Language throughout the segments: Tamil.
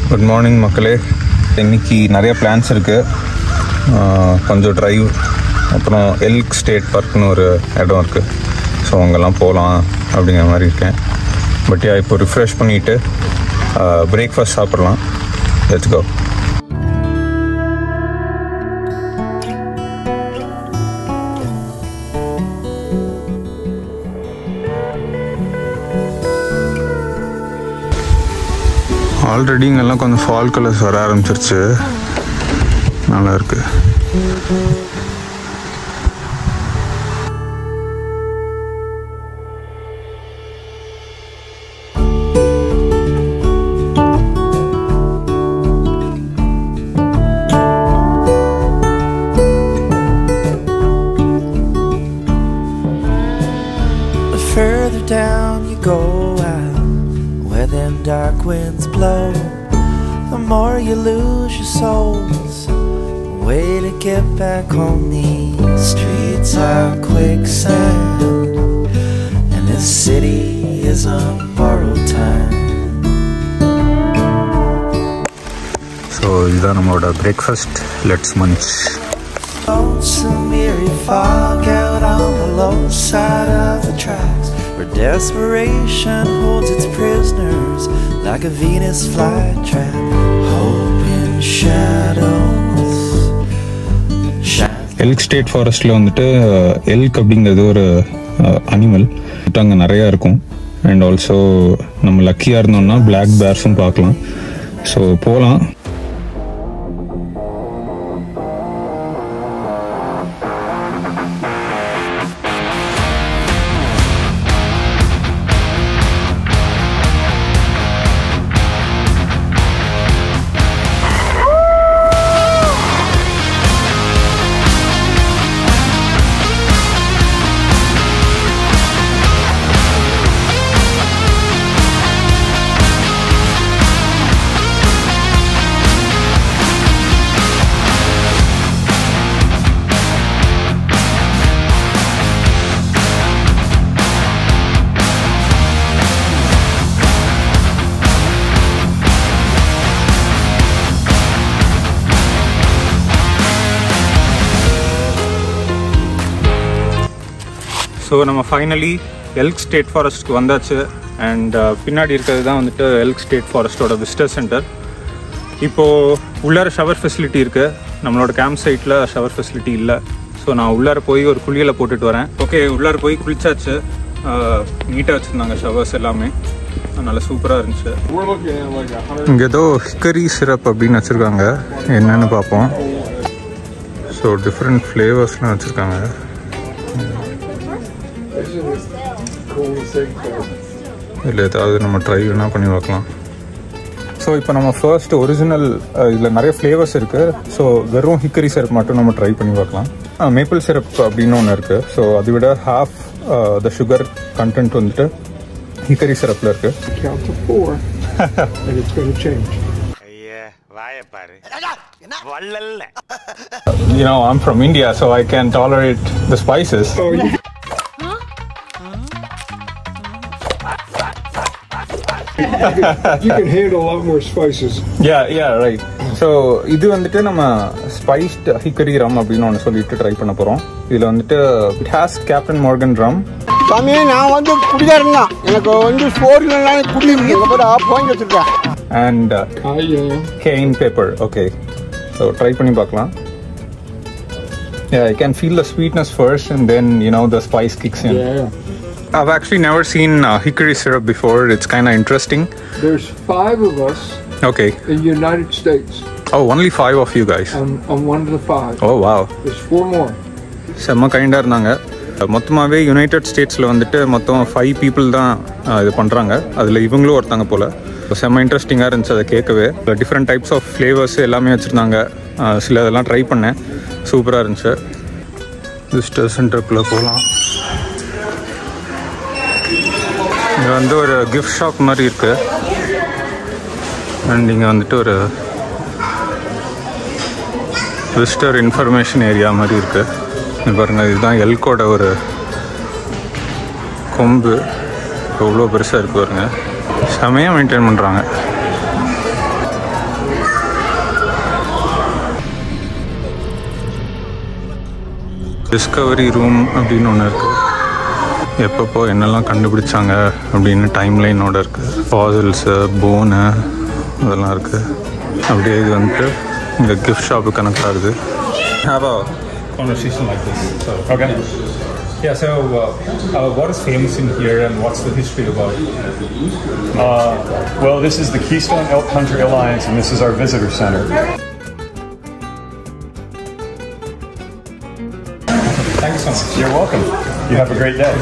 குட் மார்னிங் மக்களே இன்னைக்கு நிறைய பிளான்ஸ் இருக்குது கொஞ்சம் ட்ரைவ் அப்புறம் எல்க் ஸ்டேட் பார்க்னு ஒரு இடம் இருக்குது ஸோ அங்கெல்லாம் போகலாம் அப்படிங்கிற மாதிரி இருக்கேன் பட் யா இப்போ ரிஃப்ரெஷ் பண்ணிவிட்டு பிரேக்ஃபாஸ்ட் சாப்பிட்லாம் லெட்ஸ் கோ ஆல்ரெடி இங்கெல்லாம் கொஞ்சம் ஃபால் கலர்ஸ் வர ஆரம்பிச்சிருச்சு நல்லா இருக்கு The further down you go out, where them dark winds blow, the more you lose your souls. The way to get back home, these streets are quicksand, and this city is on borrowed time. So இதுதான் நம்மளோட breakfast let's munch Lonesome eerie fog out on the low side of the tracks Where desperation holds its prisoners Like a Venus flytrap Hope in shadows Shine Elk State ஃபாரஸ்ட்டில் வந்துட்டு எல்க் அப்படிங்கிறது ஒரு அனிமல் அங்கே நிறையா இருக்கும் அண்ட் ஆல்சோ நம்ம லக்கியாக இருந்தோம்னா பிளாக் பேர்ஸும் பார்க்கலாம் ஸோ போகலாம் ஸோ நம்ம ஃபைனலி எல்க் ஸ்டேட் ஃபாரஸ்ட்க்கு வந்தாச்சு அண்ட் பின்னாடி இருக்கிறது தான் வந்துட்டு எல்க் ஸ்டேட் ஃபாரஸ்ட்டோட விசிட்டர் சென்டர் இப்போது உள்ளார ஷவர் ஃபெசிலிட்டி இருக்குது நம்மளோட கேம்ப் சைட்டில் ஷவர் ஃபெசிலிட்டி இல்லை ஸோ நான் உள்ளார போய் ஒரு குளியலை போட்டுட்டு வரேன் ஓகே உள்ளார போய் குளிச்சாச்சு நீட்டாக வச்சுருந்தாங்க ஷவர்ஸ் எல்லாமே நல்லா சூப்பராக இருந்துச்சு We're looking at like a hundred. இங்கே ஏதோ ஹிக்கரி சிரப் அப்படின்னு வச்சுருக்காங்க என்னன்னு பார்ப்போம் ஸோ டிஃப்ரெண்ட் ஃப்ளேவர்ஸ்லாம் வச்சுருக்காங்க This is cool thing. இல்லை ஏதாவது நம்ம ட்ரை வேணால் பண்ணி பார்க்கலாம் ஸோ இப்போ நம்ம ஃபர்ஸ்ட் ஒரிஜினல் இதில் நிறைய ஃப்ளேவர்ஸ் இருக்குது ஸோ வெறும் ஹிக்கரி சிரப் மட்டும் நம்ம ட்ரை பண்ணி பார்க்கலாம் மேப்பிள் சிரப் அப்படின்னு ஒன்று இருக்குது ஸோ அதை விட ஹாஃப் த சுகர் கண்டென்ட் வந்துட்டு ஹிக்கரி சிரப்பில் இருக்குது Count to four, and it's going to change. ஐயா வாய பாரு வள்ளல்ல You know, I'm from India, so I can tolerate the spices. Oh, you, you can handle a lot more spices. Yeah, yeah, right. So இது வந்துட்டு நம்ம ஸ்பைஸ்ட் ஹிக்கரி ரம் அப்படின்னு ஒன்று சொல்லிட்டு ட்ரை பண்ண போகிறோம் இதில் வந்துட்டு it has captain Morgan rum சாமி நான் வந்து குடிகாரன் தான் எனக்கு வந்து சோறுலாம் குடி இருக்கு எங்க போய் ஆஃப் வாங்கி வச்சிருக்கேன் and I uh, gain paper okay so try பண்ணி பார்க்கலாம் Yeah, I can feel the sweetness first and then, you know, the spice kicks in. yeah. I've actually never seen uh, hickory syrup before. It's kind of interesting. There's five of us Okay. in the United States. Oh, only five of you guys. I'm, I'm one of the five. Oh, wow. There's four more. செம்ம கைண்டாக இருந்தாங்க மொத்தமாகவே யுனைடெட் ஸ்டேட்ஸில் வந்துட்டு மொத்தம் ஃபைவ் பீப்புள் தான் அஹ், இது பண்ணுறாங்க அதில் இவங்களும் ஒருத்தாங்க போல் செம்ம இன்ட்ரெஸ்டிங்காக இருந்துச்சு அதை கேட்கவே டிஃப்ரெண்ட் டைப்ஸ் ஆஃப் ஃப்ளேவர்ஸ் எல்லாமே வச்சுருந்தாங்க சில இதெல்லாம் ட்ரை பண்ணேன் சூப்பராக இருந்துச்சு விசிட்டர் சென்டருக்குள்ளே போகலாம் இங்கே வந்து ஒரு கிஃப்ட் ஷாப் மாதிரி இருக்குது அண்ட் இங்கே வந்துட்டு ஒரு விசிட்டர் இன்ஃபர்மேஷன் ஏரியா மாதிரி இருக்குது இங்க பாருங்க இதுதான் எல்கோட ஒரு கொம்பு எவ்வளோ பெருசாக இருக்கு பாருங்க செமையாக மெயின்டைன் பண்ணுறாங்க டிஸ்கவரி ரூம் அப்படின்னு ஒன்று இருக்குது எப்பப்போ என்னெல்லாம் கண்டுபிடிச்சாங்க அப்படின்னு டைம் லைனோட இருக்குது ஃபாசில்ஸு போனு அதெல்லாம் இருக்குது அப்படியே இது வந்துட்டு இந்த கிஃப்ட் ஷாப்பு கனெக்ட் ஆகுது have a conversation like this. So, okay. Yeah, so uh, uh, what is famous in here and what's the history about? Uh, well, this is the Keystone Elk Hunter Alliance, and this is our visitor center. Thank you so much. You're welcome. You have a great day.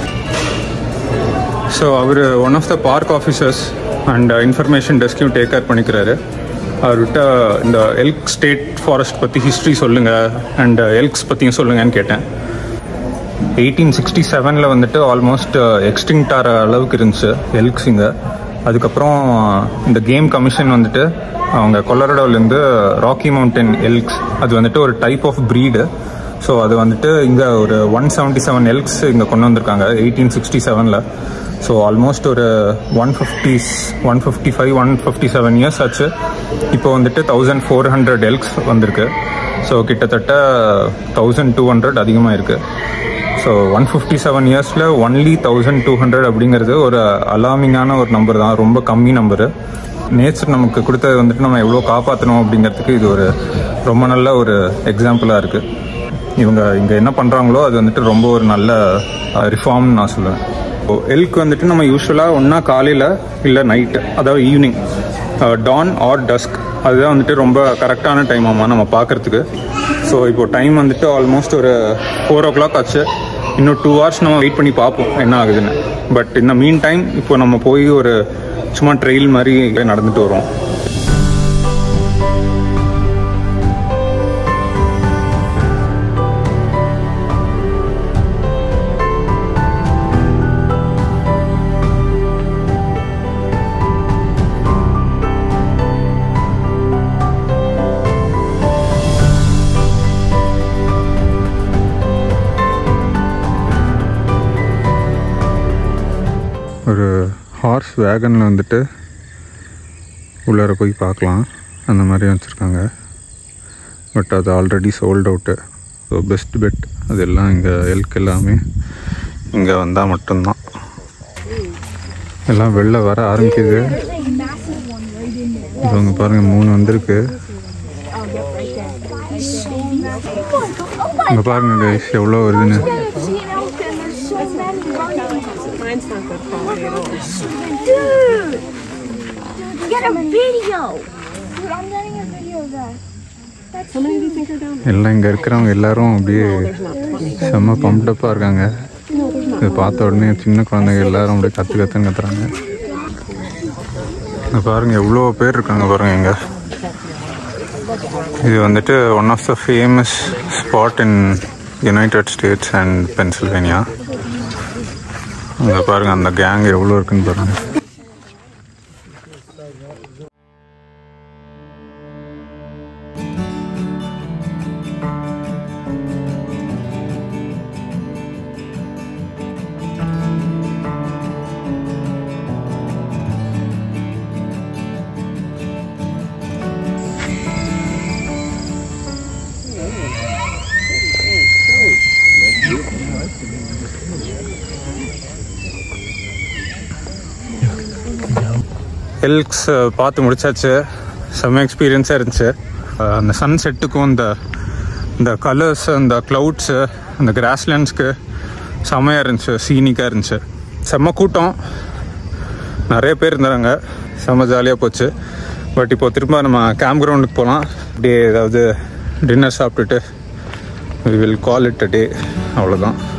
So அவர் one of the park officers and information டெஸ்க்கையும் டேக் கேர் பண்ணிக்கிறாரு அவர்கிட்ட இந்த எல்க் ஸ்டேட் ஃபாரஸ்ட் பற்றி ஹிஸ்ட்ரி சொல்லுங்கள் அண்ட் எல்க்ஸ் பற்றியும் சொல்லுங்கன்னு கேட்டேன் எயிட்டீன் சிக்ஸ்டி செவனில் வந்துட்டு ஆல்மோஸ்ட் எக்ஸ்டிங்ட் ஆகிற அளவுக்கு இருந்துச்சு எல்க்ஸ் இங்கே அதுக்கப்புறம் இந்த கேம் கமிஷன் வந்துட்டு அவங்க கொலரடோலேருந்து ராக்கி மவுண்டன் எல்க்ஸ் அது வந்துட்டு ஒரு டைப் ஆஃப் ப்ரீடு ஸோ அது வந்துட்டு இங்கே ஒரு ஒன் செவன்ட்டி செவன் எல்க்ஸ் இங்கே கொண்டு வந்திருக்காங்க எயிட்டீன் சிக்ஸ்டி செவனில் ஸோ ஆல்மோஸ்ட் ஒரு one fifty one fifty five one fifty seven years ஆச்சு இப்போ வந்துட்டு தௌசண்ட் ஃபோர் ஹண்ட்ரட் எல்க்ஸ் வந்திருக்கு ஸோ கிட்டத்தட்ட தௌசண்ட் டூ ஹண்ட்ரட் அதிகமாக இருக்குது ஸோ ஒன் ஃபிஃப்டி செவன் இயர்ஸில் ஒன்லி தௌசண்ட் டூ ஹண்ட்ரட் அப்படிங்கிறது ஒரு அலாமிங்கான ஒரு நம்பர் தான் ரொம்ப கம்மி நம்பரு நேச்சர் நமக்கு கொடுத்தது வந்துட்டு நம்ம எவ்வளோ காப்பாற்றணும் அப்படிங்கிறதுக்கு இது ஒரு ரொம்ப நல்ல ஒரு எக்ஸாம்பிளாக இருக்குது இவங்க இங்கே என்ன பண்ணுறாங்களோ அது வந்துட்டு ரொம்ப ஒரு நல்ல ரிஃபார்ம்னு நான் சொல்லுவேன் எல்க் வந்துட்டு நம்ம யூஸ்வலாக ஒன்றா காலையில் இல்லை நைட்டு அதாவது ஈவினிங் டான் ஆர் டஸ்க் அதுதான் வந்துட்டு ரொம்ப கரெக்டான டைம் ஆமாம் நம்ம பார்க்குறதுக்கு ஸோ இப்போ டைம் வந்துட்டு ஆல்மோஸ்ட் ஒரு ஃபோர் ஓ கிளாக் ஆச்சு இன்னும் டூ ஹவர்ஸ் நம்ம வெயிட் பண்ணி பார்ப்போம் என்ன ஆகுதுன்னு பட் இந்த மீன் டைம் இப்போ நம்ம போய் ஒரு சும்மா ட்ரெயில் மாதிரி நடந்துட்டு வரோம் ஒரு ஹார்ஸ் வேகனில் வந்துட்டு உள்ளார போய் பார்க்கலாம் அந்த மாதிரி வச்சுருக்காங்க பட் அது already sold out so best bet அது எல்லாம் இங்கே எல்க் எல்லாமே இங்கே வந்தால் மட்டும்தான் எல்லாம் வெளில வர ஆரம்பிக்குது இவங்க பாருங்கள் மூணு வந்திருக்கு இங்கே பாருங்க கைஸ் எவ்வளோ வருதுன்னு Mine's not good quality at all. Dude! Get a video! Dude, I'm getting a video of that. That's How many do you think are down there? எல்லாம் இங்கே இருக்கிறவங்க எல்லாரும் அப்படியே செம்ம பம்ப்டப்பாக இருக்காங்க இதை பார்த்த உடனே சின்ன குழந்தைங்க எல்லாரும் அப்படியே கற்று கற்றுன்னு கத்துறாங்க இங்க பாருங்க எவ்வளோ பேர் இருக்காங்க பாருங்க இங்கே இது வந்துட்டு one of the famous spot in United States and Pennsylvania அங்கே பாருங்க அந்த கேங் எவ்வளோ இருக்குன்னு பாருங்க எல்க்ஸ் பார்த்து முடிச்சாச்சு செம்ம எக்ஸ்பீரியன்ஸாக இருந்துச்சு அஹ் அந்த சன் செட்டுக்கும் இந்த இந்த கலர்ஸ் அந்த க்ளவுட்ஸு அந்த கிராஸ்லேண்ட்ஸ்க்கு செம்மையாக இருந்துச்சு சீனிக்காக இருந்துச்சு செம்ம கூட்டம் நிறைய பேர் இருந்தாங்க செம்ம ஜாலியாக போச்சு பட் இப்போ திரும்ப நம்ம கேம்ப் கிரவுண்டுக்கு போகலாம் அப்படியே ஏதாவது டின்னர் சாப்பிட்டுட்டு we will call it a day அவ்வளோதான்